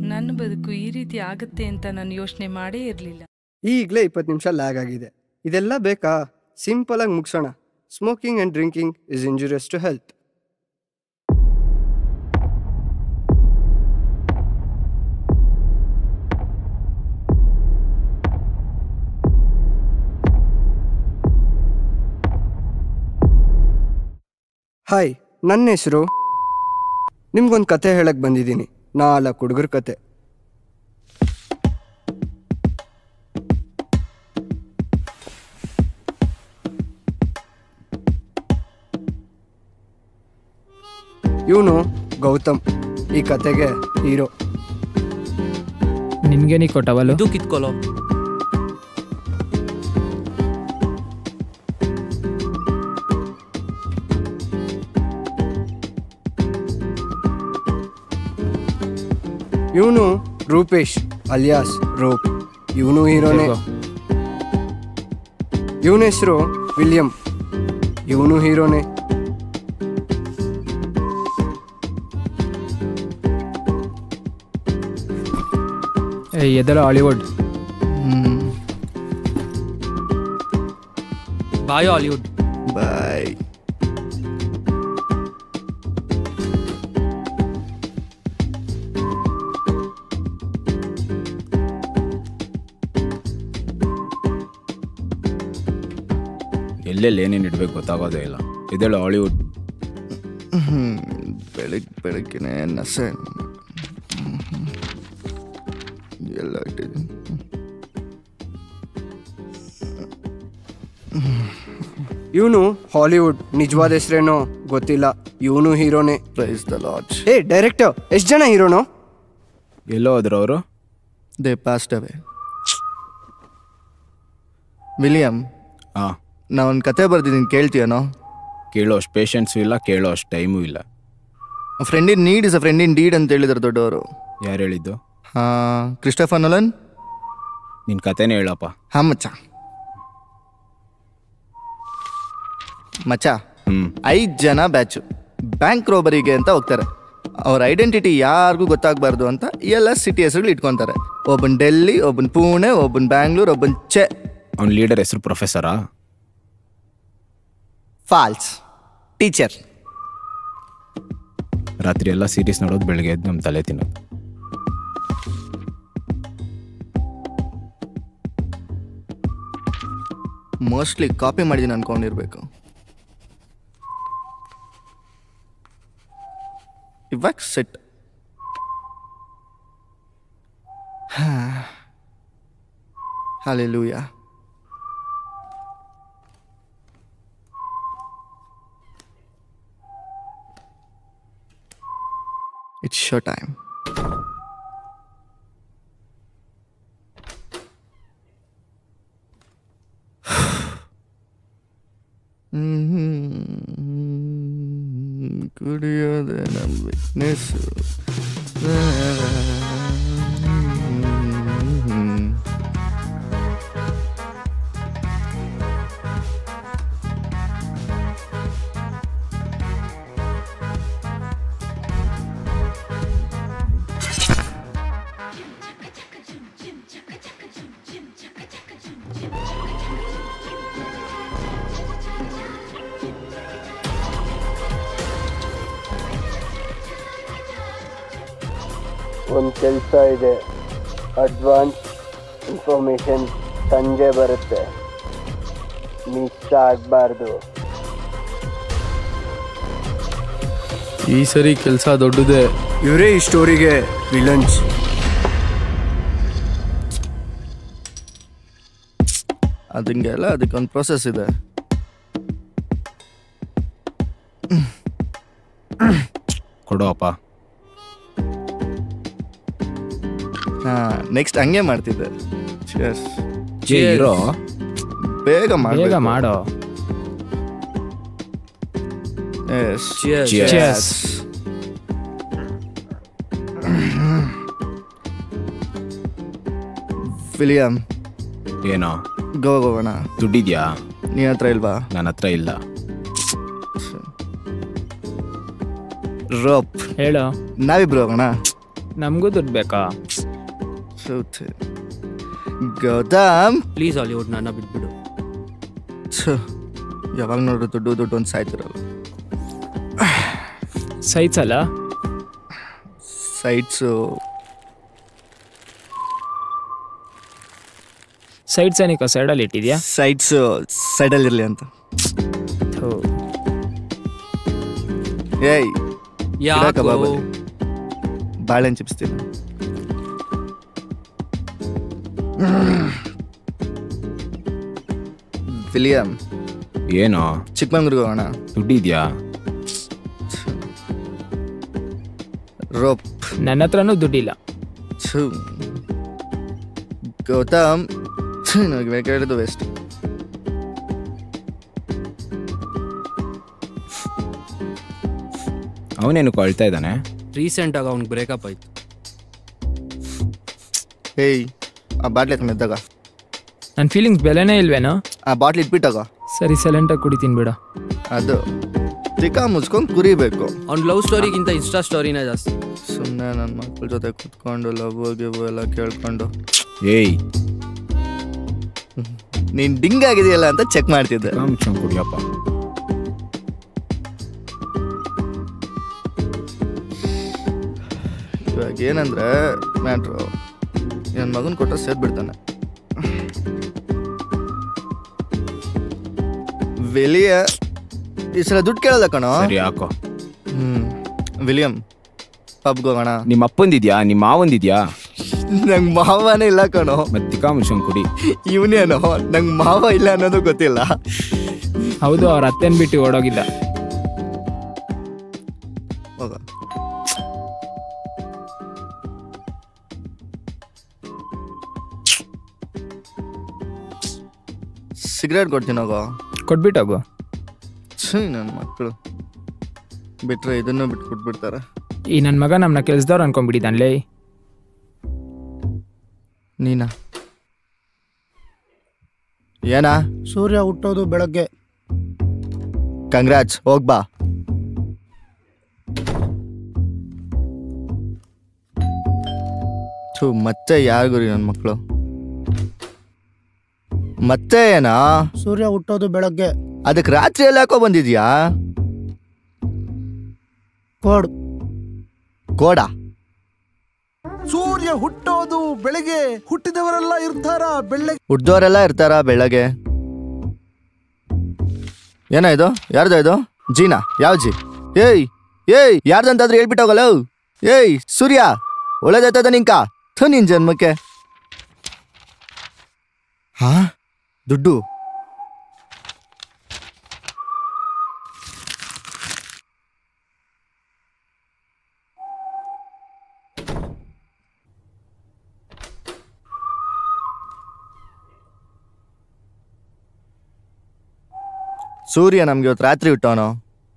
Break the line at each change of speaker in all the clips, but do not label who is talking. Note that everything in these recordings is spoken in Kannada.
ನನ್ನ ಬದುಕು ಈ ರೀತಿ ಆಗುತ್ತೆ ಅಂತ ನಾನು ಯೋಚನೆ ಮಾಡೇ ಇರಲಿಲ್ಲ
ಈಗಲೇ ಇಪ್ಪತ್ತು ನಿಮಿಷ ಲ್ಯಾಗ್ ಆಗಿದೆ ಇದೆಲ್ಲ ಬೇಕಾ ಸಿಂಪಲ್ ಆಗಿ ಮುಗಿಸೋಣ smoking and drinking is injurious to health hi ನನ್ನ ಹೆಸರು ನಿಮ್ಗೊಂದು ಕತೆ ಹೇಳಕ್ ಬಂದಿದ್ದೀನಿ ನಾಲ್ಕು ಹುಡುಗರ ಕತೆ ಇವನು ಗೌತಮ್ ಈ ಕತೆಗೆ ಹೀರೋ
ನಿನ್ಗೆ ನೀ ಕೊಟ್ಟವಲ್ಲ
ಇದು ಕಿತ್ಕೊಳ್ಳೋ
ಇವನು ರೂಪೇಶ್ ಅಲಿಯಾಸ್ ರೂಪ್ ಇವನು ಹೀರೋನೇ ಇವನ ಹೆಸರು ವಿಲಿಯಂ ಇವನು ಹೀರೋನೇ
ಎದಳ ಹಾಲಿವುಡ್
ಬಾಯೋ ಹಾಲಿವುಡ್
ಬಾಯ್
ಎಲ್ಲೆಲ್ಲಿ ಏನೇನು ಇಡ್ಬೇಕು ಗೊತ್ತಾಗೋದೇ ಇಲ್ಲ ಇದೆಲ್ಲ ಹಾಲಿವುಡ್
ಬೆಳಗ್ಗೆ ಬೆಳಗ್ಗೆನೆ ನಸೆ ಎಲ್ಲ ಇಟ್ಟಿದ್ದೀನಿ
ಇವನು ಹಾಲಿವುಡ್ ನಿಜವಾದ ಹೆಸರೇನೋ ಗೊತ್ತಿಲ್ಲ ಇವನು ಹೀರೋನೇ
ಪ್ರೈಸ್ ದ ಲಾಡ್ಜ್
ಏ ಡೈರೆಕ್ಟರ್ ಎಷ್ಟು ಜನ ಹೀರೋನು
ಎಲ್ಲೋ ಹೋದ್ರು ಅವರು
ದೇ ಪಾಸ್ಟ್ ಅವೇ ವಿಲಿಯಂ
ಹಾಂ
ನಾ ಒಂದು ಕತೆ ಬರ್ದಿದ್ದೀನಿ ಕೇಳ್ತೀಯನೋ
ಕೇಳೋ ಅಷ್ಟು ಪೇಷನ್ಸು ಇಲ್ಲ ಕೇಳೋ ಅಷ್ಟು ಟೈಮು ಇಲ್ಲ
friend in need is a friend in deed ಅಂತ ಹೇಳಿದ್ರು ದೊಡ್ಡವರು
ಯಾರು ಹೇಳಿದ್ದು
ಹಾಂ ಕ್ರಿಸ್ಟಫರ್ ನೊಲನ್
ನಿನ್ನ ಕತೆನೇ ಹೇಳಪ್ಪ
ಹಾಂ ಮಚ್ಚ ಮಚ್ಚ
ಹ್ಞೂ
ಐದು ಜನ ಬ್ಯಾಚು ಬ್ಯಾಂಕ್ ರೋಬರಿಗೆ ಅಂತ ಹೋಗ್ತಾರೆ ಅವ್ರ ಐಡೆಂಟಿಟಿ ಯಾರಿಗೂ ಗೊತ್ತಾಗಬಾರ್ದು ಅಂತ ಎಲ್ಲ ಸಿಟಿ ಹೆಸರುಗಳು ಇಟ್ಕೊತಾರೆ ಒಬ್ಬನ್ ಡೆಲ್ಲಿ ಒಬ್ಬನ್ ಪುಣೆ ಒಬ್ಬನ್ ಬ್ಯಾಂಗ್ಳೂರ್ ಒಬ್ಬನ್ ಚೆ
ಅವ್ನ ಲೀಡರ್ ಹೆಸರು ಪ್ರೊಫೆಸರಾ
ಫಾಲ್ಸ್ ಟೀಚರ್
ರಾತ್ರಿ ಎಲ್ಲ ಸೀರೀಸ್ ನೋಡೋದು ಬೆಳಗ್ಗೆ ಎದ್ದು ನಮ್ಮ ತಲೆ ತಿನ್ನೋದು
ಮೋಸ್ಟ್ಲಿ ಕಾಪಿ ಮಾಡಿದ್ದೀನಿ ಅನ್ಕೊಂಡಿರ್ಬೇಕು ಇವಾಗ set hallelujah it's show time ಕುಡಿಯೋದೆ ನಮ್ಮ ವಿಟ್ನೆಸ್ಸು
ಒಂದು ಕೆಲಸ ಇದೆ ಅಡ್ವಾನ್ಸ್ ಇನ್ಫಾರ್ಮೇಷನ್ ಸಂಜೆ ಬರುತ್ತೆ ಮಿಸ್ ಆಗಬಾರ್ದು
ಈ ಸರಿ ಕೆಲಸ ದೊಡ್ಡದೇ
ಇವರೇ ಈ ಸ್ಟೋರಿಗೆ ವಿಲನ್ಸ್
ಅದಂಗೆಲ್ಲ ಅದಕ್ಕೊಂದು ಪ್ರೊಸೆಸ್ ಇದೆ
ಕೊಡೋ ಅಪ್ಪ
ಹಾ ನೆಕ್ಸ್ಟ್ ಹಂಗೆ ಮಾಡ್ತಿದ್ದೆ Cheers.
ಏ ಇರೋ
ಬೇಗ
ಬೇಗ
ಮಾಡಬೇಕು
ಮಾಡೋ
Yes.
Cheers.
Cheers.
ವಿಲಿಯಂ
ಏನೋ
ಗೋವಾ ಹೋಗೋಣ
ದುಡ್ಡಿದ್ಯಾ
ನೀ ಹತ್ರ ಇಲ್ವಾ
ನನ್ನ ಹತ್ರ ಇಲ್ಲ
ರೋಪ್
ಹೇಳು
ನಾವಿಬ್ರು ಹೋಗೋಣ
ನಮಗೂ ದುಡ್ಡು ಬೇಕಾ
ಸೌತ್ ಗೌತಮ್
ಪ್ಲೀಸ್ ಹಾಲಿವುಡ್ ನನ್ನ ಬಿಟ್ಬಿಡು
ಛು, ಯಾವಾಗ ನೋಡ್ರು ದುಡ್ಡು ದುಡ್ಡು ಅಂತ ಸಾಯ್ತಿರಲ್ಲ
ಸೈಟ್ಸ್ ಅಲ್ಲ
ಸೈಟ್ಸು
ಸೈಟ್ಸ್ ಏನಕ್ಕೆ ಸೈಡಲ್ಲಿ ಇಟ್ಟಿದ್ಯಾ
ಸೈಟ್ಸು ಸೈಡಲ್ಲಿರಲಿ ಅಂತ
ಥು.
ಏಯ್
ಯಾಕೋ
ಕಬಾಬಲ್ಲಿ ಬಾಳೆಹಣ್ಣು ಚಿಪ್ಸ್ತೀನಿ ವಿಲಿಯಂ
ಏನೋ
ಚಿಕ್ಕಮಂಗ್ಳೂರ್ಗೆ ಹೋಗೋಣ
ದುಡ್ಡಿದ್ಯಾ
ರೋಪ್
ನನ್ನ ಹತ್ರನೂ ದುಡ್ಡಿಲ್ಲ
ಛು ಗೌತಮ್ ಛು, ನನಗೆ ಬೇಕಾಗಿರೋದು ವೆಸ್ಟ್
ಅವನೇನು ಕೊಳ್ತಾ ಇದ್ದಾನೆ
ರೀಸೆಂಟಾಗಿ ಅವ್ನಿಗೆ ಬ್ರೇಕಪ್ ಆಯ್ತು
ಏಯ್ ಆ ಬಾಟ್ಲಿ ಎತ್ಕೊಂಡು ಎದ್ದಾಗ
ನನ್ನ ಫೀಲಿಂಗ್ಸ್ ಬೆಲೆನೇ ಇಲ್ವೇನೋ
ಆ ಬಾಟ್ಲಿ ಇಟ್ಬಿಟ್ಟಾಗ
ಸರಿ ಸೈಲೆಂಟಾಗಿ ಕುಡಿತೀನಿ ಬಿಡು
ಅದು ತಿಕ್ಕ ಮುಚ್ಕೊಂಡು ಕುರಿಬೇಕು
ಅವ್ನ ಲವ್ ಸ್ಟೋರಿಗಿಂತ ಇನ್ಸ್ಟಾ ಸ್ಟೋರಿನೇ ಜಾಸ್ತಿ
ಸುಮ್ಮನೆ ನನ್ನ ಮಕ್ಳ ಜೊತೆ ಕುತ್ಕೊಂಡು ಲವ್ ಗಿವ್ ಎಲ್ಲ ಕೇಳ್ಕೊಂಡು
ಏಯ್
ನೀನ್ ಡಿಂಗ್ ಆಗಿದೆಯಲ್ಲ ಅಂತ ಚೆಕ್ ಮಾಡ್ತಿದ್ದೆ
ಕಾಮಿಸ್ಕೊಂಡ್ ಕುಡಿಯಪ್ಪ
ಇವಾಗ ಏನಂದ್ರೆ ಮ್ಯಾಟ್ರು ನನ್ನ ಮಗನ್ ಕೊಟ್ಟರೆ ಸೇರ್ಬಿಡ್ತಾನೆ ವಿಲಿಯ ಈ ಸಲ ದುಡ್ಡು ಕೇಳಲ್ಲ ಕಣೋ
ಸರಿ ಹಾಕೋ
ಹ್ಮ್ ವಿಲಿಯಂ ಪಬ್ಗೆ ಹೋಗೋಣ
ನಿಮ್ಮ ಅಪ್ಪಂದಿದ್ಯಾ ನಿಮ್ಮ ಮಾವಂದಿದ್ಯಾ
ನಂಗೆ ಮಾವನೇ ಇಲ್ಲ ಕಣೋ
ಮತ್ತೆ ಕಾಮಿಸ್ಕೊಂಡ್ ಕುಡಿ
ಇವನೇನೋ ನಂಗೆ ಮಾವ ಇಲ್ಲ ಅನ್ನೋದು ಗೊತ್ತಿಲ್ಲ
ಹೌದು ಅವ್ರ ಅತ್ತೆನ್ ಬಿಟ್ಟು ಓಡೋಗಿದ್ದ
ಹೋಗ ಸಿಗರೇಟ್ ಕೊಡ್ತೀನಿ ಹೋಗೋ
ಕೊಟ್ಬಿಟ್ಟೋಗು
ಛೀ ನನ್ನ ಮಕ್ಕಳು ಬಿಟ್ರೆ ಇದನ್ನು ಬಿಟ್ಟು ಕೊಟ್ಬಿಡ್ತಾರೆ
ಈ ನನ್ನ ಮಗ ನಮ್ಮನ್ನ ಕೆಲ್ಸದವ್ರು ಅನ್ಕೊಂಡ್ಬಿಟ್ಟಿದ್ದಾನ್ಲೇ
ನೀನಾ ಏನಾ
ಸೂರ್ಯ ಹುಟ್ಟೋದು ಬೆಳಗ್ಗೆ
ಕಂಗ್ರಾಟ್ಸ್ ಹೋಗ್ಬಾ ಥೂ ಮತ್ತೆ ಯಾರು ಗುರಿ ನನ್ನ ಮಕ್ಕಳು ಮತ್ತೆ ಏನಾ
ಸೂರ್ಯ ಹುಟ್ಟೋದು ಬೆಳಗ್ಗೆ
ಅದಕ್ಕೆ ರಾತ್ರಿ ಎಲ್ಲ ಯಾಕೋ ಬಂದಿದ್ಯಾ
ಕೋಡ್
ಕೋಡ
ಸೂರ್ಯ ಹುಟ್ಟೋದು ಬೆಳಿಗ್ಗೆ ಹುಟ್ಟಿದವರೆಲ್ಲ ಇರ್ತಾರ ಬೆಳ್ಳಗೆ
ಹುಡ್ದವರೆಲ್ಲ ಇರ್ತಾರ ಬೆಳಗ್ಗೆ ಏನೋ ಇದು ಯಾರ್ದು ಇದು ಜೀನಾ ಯಾವ ಜಿ ಏಯ್ ಏಯ್ ಯಾರ್ದಂತಾದ್ರೂ ಹೇಳ್ಬಿಟ್ಟೋಗಲ್ಲ ಏಯ್ ಸೂರ್ಯ ಒಳ್ಳೇದಾಯ್ತದ ನಿಂಕ ಥು ನಿನ್ ಜನ್ಮಕ್ಕೆ ಹಾ ದುಡ್ಡು ಸೂರ್ಯ ನಮ್ಗೆ ಇವತ್ತು ರಾತ್ರಿ ಹುಟ್ಟವನು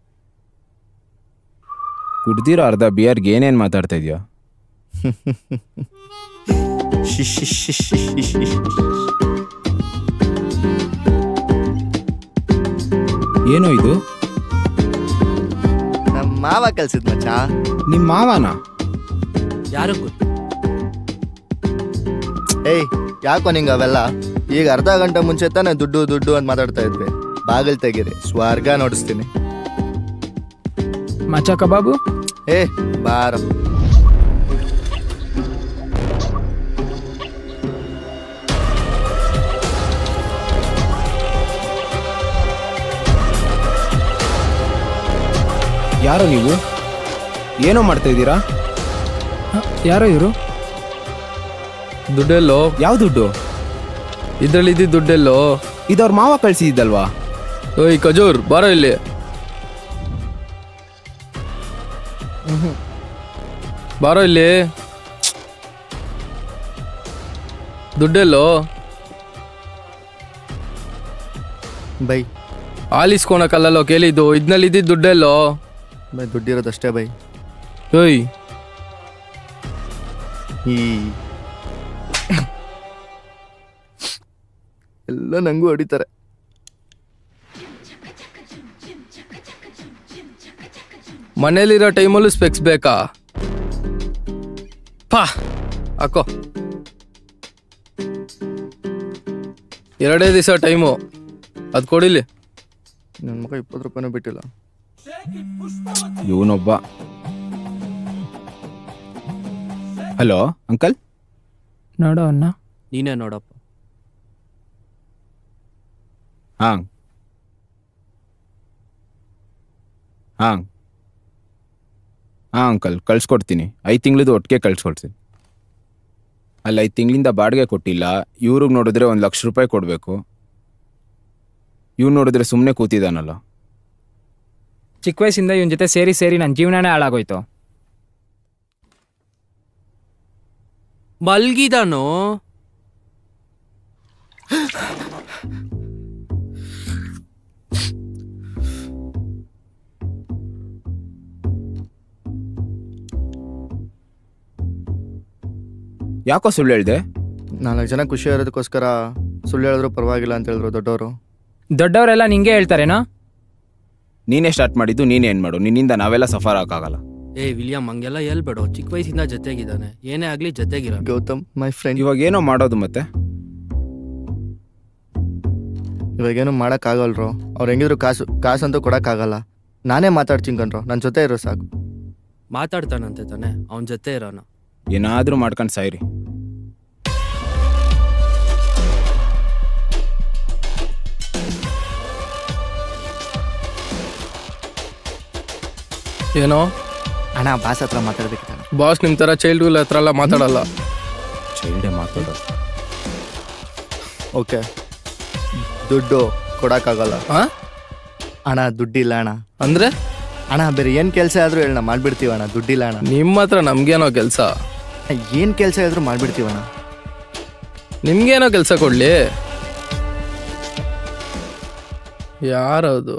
ಕುಡ್ದಿರೋ ಅರ್ಧ ಬಿಯರ್ಗೆ ಏನೇನು ಮಾತಾಡ್ತಾ ಇದೆಯಾ ಏನೋ ಇದು
ನಮ್ಮ ಮಾವ ಕಲ್ಸಿದ್ ಮಚ್ಚ
ನಿಮ್ಮ ಮಾವನ
ಯಾರು ಗೊತ್ತು
ಏಯ್ ಯಾಕೋ ನಿಂಗೆ ಅವೆಲ್ಲ ಈಗ ಅರ್ಧ ಗಂಟೆ ಮುಂಚೆ ತಾನೇ ದುಡ್ಡು ದುಡ್ಡು ಅಂತ ಮಾತಾಡ್ತಾ ಇದ್ವಿ ಬಾಗಿಲ್ ತೆಗೀರಿ ಸ್ವರ್ಗ ನೋಡಿಸ್ತೀನಿ
ಮಚ ಕಬಾಬು
ಏ ಬಾರ
ಯಾರೋ ನೀವು ಏನೋ ಮಾಡ್ತಾ ಇದ್ದೀರಾ
ಯಾರೋ ಇವರು
ದುಡ್ಡೆಲ್ಲೋ
ಯಾವ ದುಡ್ಡು
ಇದ್ರಲ್ಲಿ ಇದ್ದಿದ್ದು ದುಡ್ಡೆಲ್ಲೋ
ಇದವ್ರ ಮಾವ ಕಳ್ಸಿದ್ದಲ್ವಾ
ಓಯ್ ಖಜೂರ್ ಬಾರೋ ಇಲ್ಲಿ ಬಾರೋ ಇಲ್ಲಿ ದುಡ್ಡೆಲ್ಲೋ
ಬೈ
ಆಲಿಸ್ಕೊಳಕಲ್ಲಲ್ಲೋ ಕೇಳಿದ್ದು ಇದ್ನಲ್ಲಿ ಇದ್ದಿದ್ದು ದುಡ್ಡೆಲ್ಲೋ
ಬೈ ದುಡ್ಡಿರೋದಷ್ಟೇ ಬೈ
ಓಯ್
ಈ ಎಲ್ಲ ನಂಗೂ ಹೊಡಿತಾರೆ
ಮನೇಲಿರೋ ಟೈಮಲ್ಲೂ ಸ್ಪೆಕ್ಸ್ ಬೇಕಾ ಪಾ ಹಾಕೋ ಎರಡೇ ದಿವಸ ಟೈಮು ಅದು ಕೊಡಿಲಿ
ನನ್ನ ಮಗ ಇಪ್ಪತ್ತು ರೂಪಾಯಿನೂ ಬಿಟ್ಟಿಲ್ಲ
ಇವನೊಬ್ಬ ಹಲೋ ಅಂಕಲ್
ನೋಡೋ ಅಣ್ಣ
ನೀನೇ ನೋಡಪ್ಪ
ಹಾಂ ಹಾಂ ಹಾಂ ಅಂಕಲ್ ಕಳ್ಸ್ಕೊಡ್ತೀನಿ ಐದು ತಿಂಗಳದ್ದು ಒಟ್ಟಿಗೆ ಕಳ್ಸ್ಕೊಡ್ತೀನಿ ಅಲ್ಲ ಐದು ತಿಂಗಳಿಂದ ಬಾಡಿಗೆ ಕೊಟ್ಟಿಲ್ಲ ಇವ್ರಿಗೆ ನೋಡಿದ್ರೆ ಒಂದು ಲಕ್ಷ ರೂಪಾಯಿ ಕೊಡಬೇಕು ಇವ್ನು ನೋಡಿದ್ರೆ ಸುಮ್ಮನೆ ಕೂತಿದ್ದಾನಲ್ಲ
ಚಿಕ್ಕ ವಯಸ್ಸಿಂದ ಇವನ ಜೊತೆ ಸೇರಿ ಸೇರಿ ನನ್ನ ಜೀವನನೇ ಹಾಳಾಗೋಯ್ತು
ಮಲ್ಗಿದಾನೋ
ಯಾಕೋ ಸುಳ್ಳು ಹೇಳ್ದೆ
ನಾಲ್ಕು ಜನ ಖುಷಿ ಇರೋದಕ್ಕೋಸ್ಕರ ಸುಳ್ಳು ಹೇಳಿದ್ರು ಪರವಾಗಿಲ್ಲ ಅಂತ ಹೇಳಿದ್ರು ದೊಡ್ಡವರು
ದೊಡ್ಡವರೆಲ್ಲ ನಿಂಗೆ ಹೇಳ್ತಾರೇನೋ
ನೀನೇ ಸ್ಟಾರ್ಟ್ ಮಾಡಿದ್ದು ನೀನೇ ಏನು ಮಾಡು ನಿನ್ನಿಂದ ನಾವೆಲ್ಲ ಸಫರ್ ಆಗೋಕ್ಕಾಗಲ್ಲ
ಏ ವಿಲಿಯಂ ಹಂಗೆಲ್ಲ ಹೇಳ್ಬೇಡ ಚಿಕ್ಕ ವಯಸ್ಸಿಂದ ಜೊತೆಗಿದ್ದಾನೆ ಏನೇ ಆಗ್ಲಿ ಜೊತೆಗಿರ
ಗೌತಮ್ ಮೈ ಫ್ರೆಂಡ್
ಇವಾಗ ಏನೋ ಮಾಡೋದು ಮತ್ತೆ
ಇವಾಗೇನು ಮಾಡೋಕ್ಕಾಗಲ್ರೋ ಅವ್ರು ಹೆಂಗಿದ್ರು ಕಾಸು ಕಾಸಂತೂ ಕೊಡೋಕ್ಕಾಗಲ್ಲ ನಾನೇ ಮಾತಾಡ್ತೀನಿ ಕಣ್ರೋ ನನ್ನ ಜೊತೆ ಇರೋ ಸಾಕು
ಮಾತಾಡ್ತಾನಂತೆ ತಾನೆ ಅವನ ಜೊತೆ ಇರೋಣ
ಏನಾದರೂ ಮಾಡ್ಕೊಂಡು ಸಾಯ್ರಿ
ಏನೋ
ಅಣ್ಣ ಬಾಸ್ ಹತ್ರ ಮಾತಾಡ್ಬೇಕಿತ್ತ
ಬಾಸ್ ನಿಮ್ಮ ಥರ ಚೈಲ್ಡ್ಹುಡ್ ಹತ್ರ ಎಲ್ಲ ಮಾತಾಡಲ್ಲ
ಚೈಲ್ಡೇ ಮಾತಾಡೋದು
ಓಕೆ ದುಡ್ಡು ಕೊಡೋಕ್ಕಾಗಲ್ಲ
ಹಾ
ಅಣ್ಣ ದುಡ್ಡಿಲ್ಲ ಅಣ್ಣ
ಅಂದ್ರೆ
ಅಣ್ಣ ಬೇರೆ ಏನು ಕೆಲಸ ಆದರೂ ಹೇಳಣ್ಣ ಮಾಡ್ಬಿಡ್ತೀವಿ ಅಣ್ಣ ದುಡ್ಡಿಲ್ಲ ಅಣ್ಣ
ನಿಮ್ಮ ಹತ್ರ ನಮ್ಗೇನೋ ಕೆಲಸ
ಏನು ಕೆಲಸ ಇದ್ರೂ ಮಾಡ್ಬಿಡ್ತೀವಣ್ಣ
ನಿಮ್ಗೇನೋ ಕೆಲಸ ಕೊಡ್ಲಿ ಯಾರದು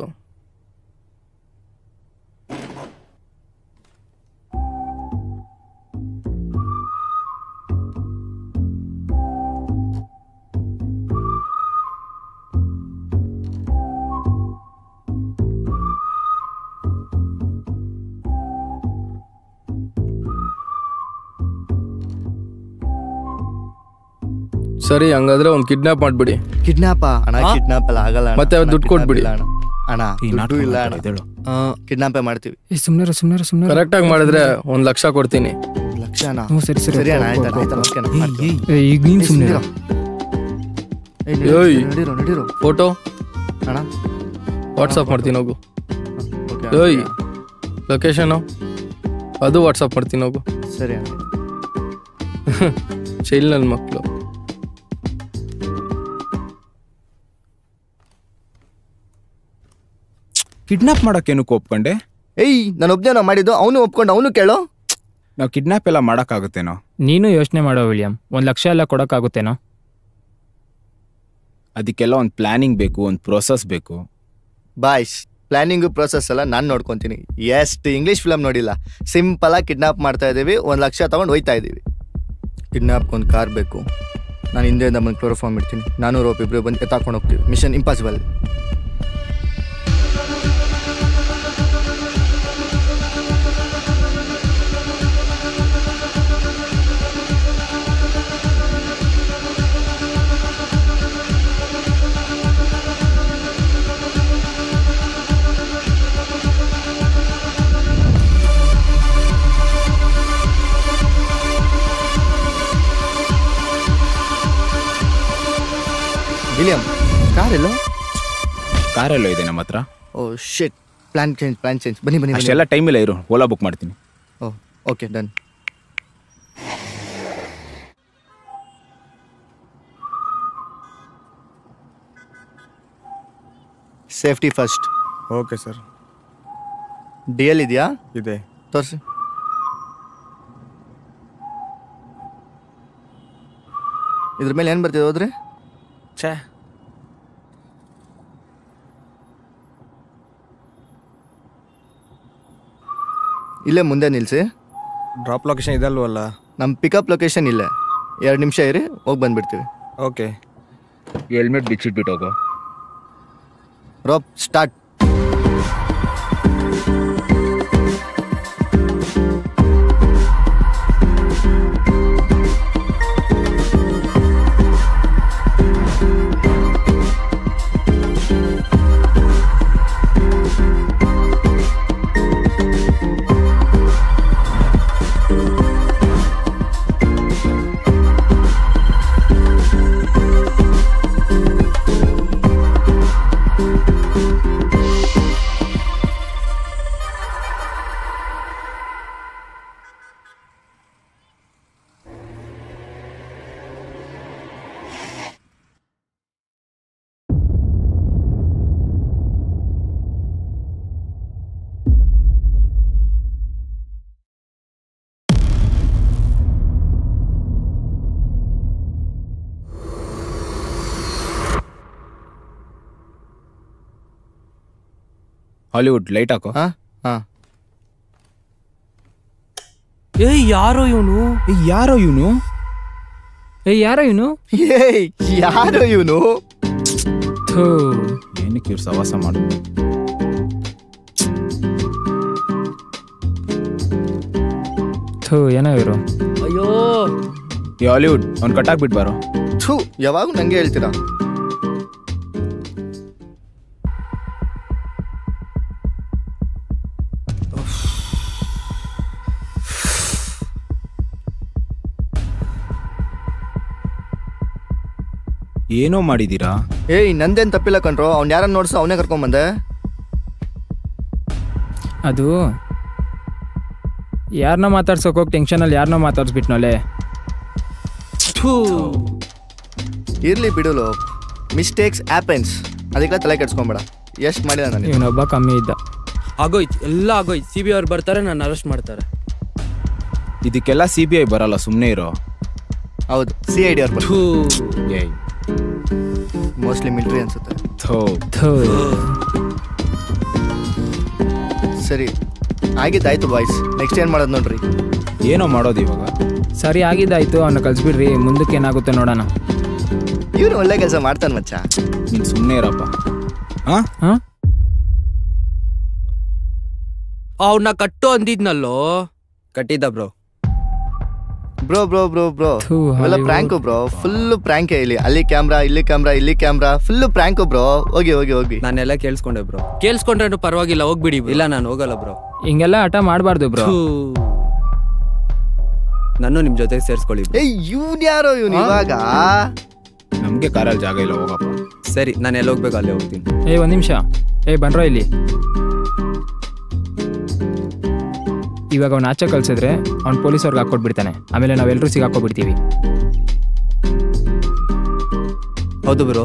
ಸರಿ ಹಂಗಾದ್ರೆ ಒಂದು ಕಿಡ್ನಾಪ್ ಮಾಡ್ಬಿಡಿ
ಕಿಡ್ನಾಪ ಅಣ್ಣ ಕಿಡ್ನಾಪ್ ಎಲ್ಲ ಆಗಲ್ಲ ಅಣ್ಣ.
ಮತ್ತೆ ಅವ್ರು
ಅಣ್ಣ,
ದುಡ್ಡು
kidnap
ಕೊಟ್ಬಿಡಿ.
ಇಲ್ಲ ಅಣ್ಣ ಅಣ್ಣ
ಈ
ದುಡ್ಡು
ನಾಟಕ
ಇಲ್ಲ
ಮಾತಾಡೋದು
ಅಣ್ಣ
ಹೇಳು
ಕಿಡ್ನಾಪೇ ಮಾಡ್ತೀವಿ
ಏ ಸುಮ್ಮನೆ ಸುಮ್ಮನೆ ಸುಮ್ಮನೆ
ಕರೆಕ್ಟಾಗಿ ಮಾಡಿದ್ರೆ ಒಂದು ಲಕ್ಷ ಕೊಡ್ತೀನಿ
ಲಕ್ಷ ಅಣ್ಣ
ಹ್ಞೂ ಸರಿ ಸರಿ
ಸರಿ ಅಣ್ಣ ಆಯ್ತು ಆಯ್ತು ಓಕೆ ಅಣ್ಣ ಮಾಡ್ತೀವಿ.
ಏ, ಈಗ ನೀನು ಸುಮ್ಮನೆ
ನಡೀರೋ. ಏಯ್, ನಡೀರೋ,
ಏಯ್.
ನಡೀರೋ ನಡೀರೋ
ಫೋಟೋ
ಅಣ್ಣ
ವಾಟ್ಸಪ್ ಮಾಡ್ತೀನಿ ಹೋಗು
ಓಕೆ
ಏಯ್ ಲೊಕೇಶನು ಅದು ವಾಟ್ಸಪ್ ಮಾಡ್ತೀನಿ ಹೋಗು
ಸರಿ ಅಣ್ಣ
ಚೈಲ್ ನನ್ನ ಮಕ್ಕಳು
ಕಿಡ್ನಾಪ್ ಮಾಡೋಕ್ಕೇನು ಒಪ್ಕೊಂಡೆ
ಏಯ್ ನಾನು ಒಬ್ನೇ ಮಾಡಿದ್ದು ಅವನು ಒಪ್ಕೊಂಡು ಅವನು ಕೇಳೋ
ನಾವು ಕಿಡ್ನಾಪ್ ಎಲ್ಲ ಮಾಡೋಕ್ಕಾಗುತ್ತೇನೋ
ನೀನು ಯೋಚನೆ ಮಾಡೋ ವಿಲಿಯಂ ಒಂದು ಲಕ್ಷ ಎಲ್ಲ ಕೊಡೋಕ್ಕಾಗುತ್ತೇನೋ
ಅದಕ್ಕೆಲ್ಲ ಒಂದು ಪ್ಲಾನಿಂಗ್ ಬೇಕು ಒಂದು ಪ್ರೋಸೆಸ್ ಬೇಕು
ಬಾಯ್ಸ್ ಪ್ಲಾನಿಂಗು ಪ್ರೊಸೆಸ್ ಎಲ್ಲ ನಾನು ನೋಡ್ಕೊತೀನಿ ಎಷ್ಟು ಇಂಗ್ಲೀಷ್ ಫಿಲಮ್ ನೋಡಿಲ್ಲ ಸಿಂಪಲಾಗಿ ಕಿಡ್ನಾಪ್ ಮಾಡ್ತಾ ಇದ್ದೀವಿ ಒಂದು ಲಕ್ಷ ತೊಗೊಂಡು ಹೋಯ್ತಾ ಇದ್ದೀವಿ ಕಿಡ್ನಾಪ್ಗೆ ಒಂದು ಕಾರ್ ಬೇಕು ನಾನು ಹಿಂದೆಯಿಂದ ಬಂದು ಕ್ಲೋರೋಫಾರ್ಮ್ ಇಡ್ತೀನಿ ನಾನು ರೋಪ್ ಇಬ್ಬರು ಬಂದು ಎತ್ತಾಕೊಂಡು ಹೋಗ್ತೀವಿ ಮಿಷನ್ ಇಂಪಾಸಿಬಲ್ ವಿಲಿಯಂ ಕಾರ್ ಎಲ್ಲೋ
ಕಾರೆಲ್ಲೋ ಇದೆ ನಮ್ಮ ಹತ್ರ
oh shit plan change plan change ಬನ್ನಿ ಬನ್ನಿ ಬನ್ನಿ
ಅಷ್ಟೆಲ್ಲ ಟೈಮ್ ಇಲ್ಲ ಇರು ಓಲಾ ಬುಕ್ ಮಾಡ್ತೀನಿ
oh okay done safety first
okay sir
D L ಇದೆಯಾ
ಇದೆ
ತೋರಿಸಿ ಇದ್ರ ಮೇಲೆ ಏನು ಬರ್ತಿದೆ ಹೋದ್ರೆ
ಛೇ
ಇಲ್ಲೇ ಮುಂದೆ ನಿಲ್ಲಿಸಿ
ಡ್ರಾಪ್ ಲೊಕೇಶನ್ ಇದಲ್ವಲ್ಲ
ನಮ್ಮ ಪಿಕಪ್ ಲೊಕೇಶನ್ ಇಲ್ಲೇ ಎರಡು ನಿಮಿಷ ಇರಿ ಹೋಗಿ ಬಂದ್ಬಿಡ್ತೀವಿ
ಓಕೆ
ಹೆಲ್ಮೆಟ್ ಬಿಚ್ಚಿಟ್ಬಿಟ್ಟು ಹೋಗೋ
ರೋಪ್ ಸ್ಟಾರ್ಟ್
ಹಾಲಿವುಡ್ ಲೈಟ್ ಹಾಕೋ
ಹಾ ಹಾ
ಏಯ್ ಯಾರೋ ಇವನು
ಯಾರೋ ಇವನು
ಏ ಯಾರೋ ಇವನು
ಏಯ್ ಯಾರು ಇವನು
ಥೂ
ಏನಕ್ಕೆ ಇವ್ರು ಸವಾಸ ಮಾಡು
ಥೂ ಏನೋ ಇವರು
ಅಯ್ಯೋ
ಈ ಹಾಲಿವುಡ್ ಅವ್ನು ಕಟ್ಟಾಕ್ಬಿಟ್ಟು ಬಾರೋ
ಥೂ ಯಾವಾಗೂ ನಂಗೆ ಹೇಳ್ತೀರಾ
ಏನೋ ಮಾಡಿದ್ದೀರಾ
ಏಯ್ ನಂದೇನ್ ತಪ್ಪಿಲ್ಲ ಕಣ್ರೋ ಅವ್ನು ಯಾರನ್ನ ನೋಡ್ಸೋ ಅವನೇ ಕರ್ಕೊಂಬಂದೆ
ಅದು ಯಾರನ್ನ ಮಾತಾಡ್ಸೋಕೆ ಹೋಗಿ ಟೆನ್ಷನಲ್ಲಿ ಯಾರನ್ನೋ ಮಾತಾಡ್ಸ್ಬಿಟ್ನೋಲೆ
ಥೂ
ಇರ್ಲಿ ಬಿಡುಲು ಮಿಸ್ಟೇಕ್ಸ್ ಆಪೆನ್ಸ್ ಅದಕ್ಕೆ ತಲೆ ಕೆಡ್ಸ್ಕೊಂಬೇಡ ಎಷ್ಟು ಮಾಡಿದ ನನಗೆ
ಇವನೊಬ್ಬ ಕಮ್ಮಿ ಇದ್ದ
ಆಗೋಯ್ತು ಎಲ್ಲ ಆಗೋಯ್ತು ಸಿ ಬಿ ಅವ್ರು ಬರ್ತಾರೆ ನಾನು ಅರೆಸ್ಟ್ ಮಾಡ್ತಾರೆ
ಇದಕ್ಕೆಲ್ಲ ಸಿ ಬಿ ಐ ಬರಲ್ಲ ಸುಮ್ಮನೆ ಇರೋ
ಹೌದು ಸಿ ಐ ಡಿ ಅವ್ರು
ಥೂ
ಏಯ್
ಮೋಸ್ಟ್ಲಿ ಮಿಲ್ಟ್ರಿ ಅನ್ಸುತ್ತೆ
ಥೋ
ಥೂ
ಸರಿ ಆಗಿದ್ದಾಯ್ತು ಬಾಯ್ಸ್ ನೆಕ್ಸ್ಟ್ ಏನು ಮಾಡೋದು ನೋಡ್ರಿ
ಏನೋ ಮಾಡೋದು ಇವಾಗ
ಸರಿ ಆಗಿದ್ದಾಯ್ತು ಅವನ್ನ ಕಳ್ಸ್ಬಿಡ್ರಿ ಮುಂದಕ್ಕೆ ಏನಾಗುತ್ತೆ ನೋಡೋಣ
ಇವನು ಒಳ್ಳೆ ಕೆಲಸ ಮಾಡ್ತಾನೆ ಮಚ್ಚ
ನೀನು ಸುಮ್ಮನೆ ಇರಪ್ಪ ಹಾಂ
ಹಾಂ
ಅವನ್ನ ಕಟ್ಟು ಅಂದಿದ್ನಲ್ಲೋ
ಕಟ್ಟಿದ್ದ bro
bro bro bro bro
ಥೂ,
ಎಲ್ಲ
Hollywood.
ಪ್ರ್ಯಾಂಕು ಬ್ರೋ ಫುಲ್ ಪ್ರ್ಯಾಂಕೇ ಇಲ್ಲಿ ಅಲ್ಲಿ ಕ್ಯಾಮ್ರಾ ಇಲ್ಲಿ ಕ್ಯಾಮ್ರಾ ಇಲ್ಲಿ ಕ್ಯಾಮ್ರಾ ಫುಲ್ ಪ್ರ್ಯಾಂಕು ಬ್ರೋ ಹೋಗಿ ಹೋಗಿ ಹೋಗಿ
ನಾನೆಲ್ಲ ಕೇಳಿಸ್ಕೊಂಡೆ ಬ್ರೋ
ಕೇಳಿಸ್ಕೊಂಡ್ರೇನು ಪರವಾಗಿಲ್ಲ ಹೋಗ್ಬಿಡಿ bro.
ಇಲ್ಲ ನಾನು ಹೋಗಲ್ಲ ಬ್ರೋ
ಹಿಂಗೆಲ್ಲ ಹಠ ಮಾಡಬಾರ್ದು ಬ್ರೋ
ಥೂ.
ನಾನು ನಿಮ್ ಜೊತೆ ಸೇರಿಸ್ಕೊಳ್ಳಿ bro.
ಏಯ್ ಇವ್ನು ಯಾರೋ ಇವ್ನು ಇವಾಗ
ನಮಗೆ ಕಾರಲ್ಲಿ ಜಾಗ ಇಲ್ಲ ಹೋಗಪ್ಪ
ಸರಿ ನಾನು ಎಲ್ಲಿ ಹೋಗ್ಬೇಕು ಅಲ್ಲಿ ಹೋಗ್ತೀನಿ
ಏ ಒಂದು ನಿಮಿಷ ಏ ಬನ್ರೋ ಇಲ್ಲಿ ಇವಾಗ ಅವ್ನು ಆಚೆ ಕಳ್ಸಿದ್ರೆ ಅವ್ನು ಪೊಲೀಸವ್ರಿಗೆ ಹಾಕ್ಕೊಟ್ಬಿಡ್ತಾನೆ ಆಮೇಲೆ ನಾವೆಲ್ಲರೂ ಸಿಗಾಕೊಬಿಡ್ತೀವಿ
ಹೌದು ಬ್ರೋ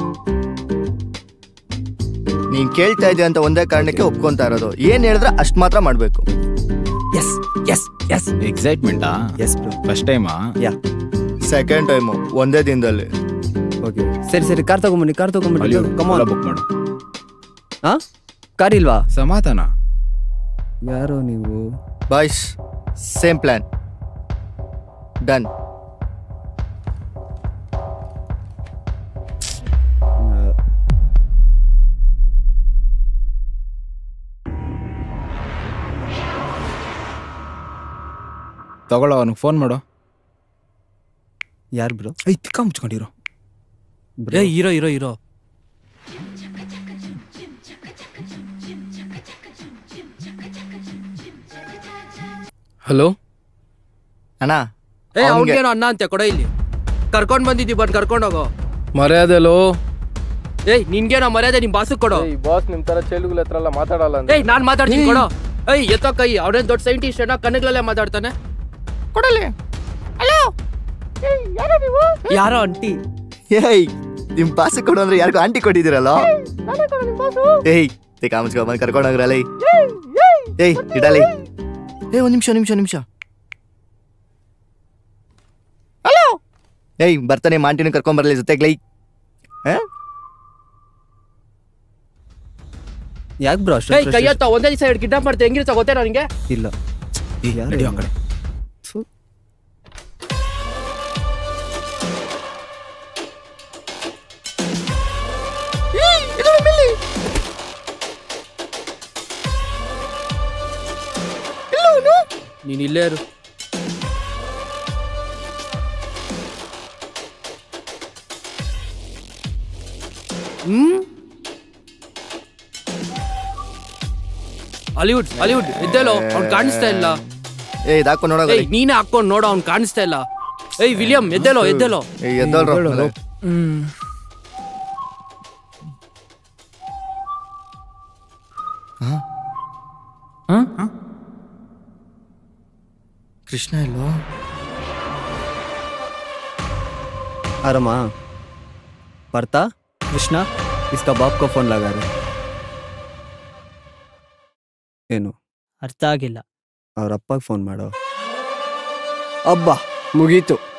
ನೀನ್ ಕೇಳ್ತಾ ಇದೀಯ ಅಂತ ಒಂದೇ ಕಾರಣಕ್ಕೆ ಒಪ್ಕೊಂತಾ ಇರೋದು ಏನ್ ಹೇಳಿದ್ರೆ ಅಷ್ಟ್ ಮಾತ್ರ ಮಾಡ್ಬೇಕು
ಎಸ್ ಎಸ್ ಎಸ್
ಎಕ್ಸೈಟ್ಮೆಂಟಾ
ಎಸ್ ಬ್ರೋ
ಫಸ್ಟ್ ಟೈಮಾ
ಯಾ
ಸೆಕೆಂಡ್ ಟೈಮು ಒಂದೇ ದಿನದಲ್ಲಿ
ಓಕೆ ಸರಿ ಸರಿ ಕಾರ್ ತಗೊಂಬನ್ನಿ ಕಾರ್ ತಗೊಂಬನ್ನಿ
ಹಾಲಿವುಡ್
ಕಮಾನ್
ಬುಕ್ ಮಾಡು
ಹಾ ಕಾರ್ ಇಲ್ವಾ
ಸಮಾಧಾನ
ಯಾರೋ ನೀವು
ಬಾಯ್ಸ್ ಸೇಮ್ ಪ್ಲಾನ್ ಡನ್
ತಗೊಳ್ಳೋ ಅವ್ನಿಗೆ ಫೋನ್ ಮಾಡು
ಯಾರು ಬ್ರೋ
ಐ ತಿಕ್ಕ ಮುಚ್ಕೊಂಡಿರೋ
ಏ ಇರೋ ಇರೋ ಇರೋ
ಹಲೋ
ಅಣ್ಣ
ಏ
ಅವ್ನ್ಗೆ-
ಅವ್ನಿಗೇನು ಅನ್ನ ಅಂತೆ ಕೊಡ ಇಲ್ಲಿ ಕರ್ಕೊಂಡ್ ಬಂದಿದ್ದಿ ಬಂದ್ ಕರ್ಕೊಂಡ್ ಹೋಗೋ
ಮರ್ಯಾದೆಲೋ
ಏಯ್ ನಿನ್ಗೇನೋ ಮರ್ಯಾದೆ ನಿಮ್ ಬಾಸು ಕೊಡೋ
ಬಾಸ್ ನಿಮ್ ತರ ಚೆಲುಗುಲ ಹತ್ರ ಎಲ್ಲ ಮಾತಾಡಲ್ಲ ಅಂತ
ಏಯ್ ನಾನ್ ಮಾತಾಡ್ತೀನಿ ಕೊಡೋ ಏಯ್ ಎತ್ತೋ ಕೈ ಅವನೇನ್ ದೊಡ್ಡ ಸೈಂಟಿಸ್ಟ್ ಏನೋ ಕಣ್ಣಗಳಲ್ಲೇ ಮಾತಾಡ್ತಾನೆ ಕೊಡಲಿ ಹಲೋ ಯಾರೋ ಅಂಟಿ
ಏಯ್ ನಿಮ್ ಪಾಸ್ ಕೊಡು ಅಂದ್ರೆ ಯಾರಿಗೂ ಆಂಟಿ ಕೊಟ್ಟಿದ್ದೀರಲ್ಲ ಏಯ್ ತೇ ಕಾಮಚ್ಕೊ ಬಂದು ಕರ್ಕೊಂಡೋಗ್ರಲ್ಲ ಏಯ್ ಇಡಲಿ ಏ ಒಂದ್ ನಿಮಿಷ ನಿಮಿಷ ನಿಮಿಷ ಹಲೋ ಏಯ್ ಬರ್ತಾನೆ ಮಾಂಟಿನ ಕರ್ಕೊಂಡ್ ಬರಲಿ ಜೊತೆಗ್ಲೈ
ಯಾಕೆ ಬ್ರೋ
ಏಯ್ ಕೈ ಎತ್ತ ಒಂದೇ ದಿವಸ ಎರಡು ಕಿಡ್ನಾಪ್ ಮಾಡ್ತೆ ಹೆಂಗಿರ್ತ ಗೊತ್ತೇ ನನಗೆ
ಇಲ್ಲ ಯಾರು
ನಡಿ ಆ ಕಡೆ
ನೀನ್ ಇಲ್ಲೇ ಇರು ಹ್ಮ್ ಹಾಲಿವುಡ್ ಹಾಲಿವುಡ್ ಇದ್ದೇಲೋ ಅವ್ನು ಕಾಣಿಸ್ತಾ ಇಲ್ಲ
ಏಯ್ ಇದಾಕೊ ನೋಡೋಗ
ಏಯ್ ನೀನೇ ಹಾಕೊಂಡ್ ನೋಡು ಅವ್ನು ಕಾಣಿಸ್ತಾ ಇಲ್ಲ ಏಯ್ ವಿಲಿಯಂ ಎದ್ದೇಲೋ ಎದ್ದೇಲೋ
ಏಯ್ ಎದ್ದೋಳ್ರು
ಹಾಂ
ಕೃಷ್ಣ ಇಲ್ವಾ
आरमा पर्ता कृष्णा इसका बाप को फोन लगा रहे ಏನು
ಅರ್ಥ ಆಗಿಲ್ಲ
ಅವ್ರ ಅಪ್ಪಗೆ ಫೋನ್ ಮಾಡೋ
ಅಬ್ಬಾ ಮುಗೀತು